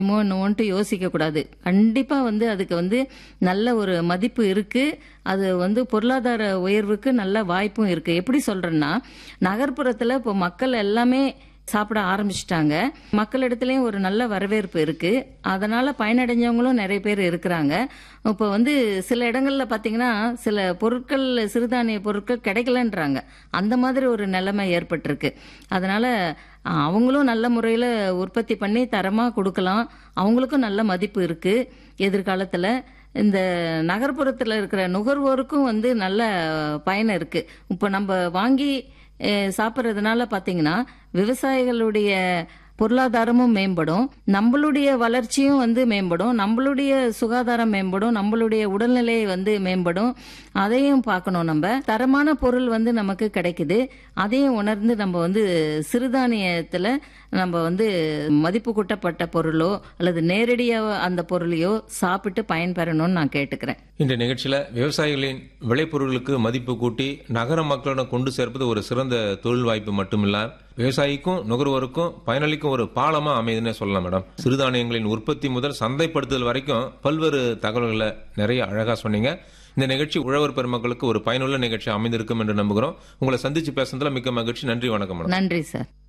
என்னவோன்ட்டு யோசிக்க கூடாது கண்டிப்பா வந்து அதுக்கு வந்து நல்ல ஒரு மதிப்பு இருக்கு அது வந்து பொருளாதார உயர்வுக்கு நல்ல வாய்ப்பும் இருக்கு எப்படி சொல்றேன்னா நகர்ப்புறத்துல இப்போ மக்கள் எல்லாமே சாப்பிட ஆரம்பிச்சிட்டாங்க மக்களிடத்துலயும் ஒரு நல்ல வரவேற்பு இருக்கு அதனால பயனடைஞ்சவங்களும் நிறைய பேர் இருக்கிறாங்க இப்போ வந்து சில இடங்கள்ல பாத்தீங்கன்னா சில பொருட்கள் சிறுதானிய பொருட்கள் கிடைக்கலன்றாங்க அந்த மாதிரி ஒரு நிலைமை ஏற்பட்டிருக்கு அதனால அஹ், அவங்களும் நல்ல முறையில் உற்பத்தி பண்ணி தரமாக கொடுக்கலாம் அவங்களுக்கும் நல்ல மதிப்பு இருக்கு எதிர்காலத்தில் இந்த நகர்ப்புறத்தில் இருக்கிற நுகர்வோருக்கும் வந்து நல்ல பயன் இருக்கு இப்போ நம்ம வாங்கி அஹ், சாப்பிட்றதுனால பார்த்தீங்கன்னா விவசாயிகளுடைய பொருளாதாரமும் மேம்படும் நம்மளுடைய வளர்ச்சியும் வந்து மேம்படும் நம்மளுடைய சுகாதாரம் மேம்படும் நம்மளுடைய உடல்நிலை வந்து மேம்படும் அதையும் பார்க்கணும் நம்ம தரமான பொருள் வந்து நமக்கு கிடைக்குது அதையும் உணர்ந்து நம்ம வந்து சிறுதானியத்தில் நம்ம வந்து மதிப்பு கூட்டப்பட்ட பொருளோ அல்லது நேரடியாக அந்த பொருளையோ சாப்பிட்டு பயன்பெறணும்னு நான் கேட்டுக்கிறேன் இந்த நிகழ்ச்சியில விவசாயிகளின் விளைபொருட்களுக்கு மதிப்பு கூட்டி நகர மக்களிடம் கொண்டு சேர்ப்பது ஒரு சிறந்த தொழில் வாய்ப்பு மட்டுமில்ல விவசாயிக்கும் நுகர்வோருக்கும் பயனளிக்கும் ஒரு பாலமா அமையுதுன்னு சொல்லலாம் மேடம் சிறுதானியங்களின் உற்பத்தி முதல் சந்தைப்படுத்துதல் வரைக்கும் பல்வேறு தகவல்களை நிறைய அழகா சொன்னீங்க இந்த நிகழ்ச்சி உழவர் பெருமக்களுக்கு ஒரு பயனுள்ள நிகழ்ச்சி அமைந்திருக்கும் என்று நம்புகிறோம் உங்களை சந்திச்சு பேசுனதுல மிக்க மகிழ்ச்சி நன்றி வணக்கம் மேடம் நன்றி சார்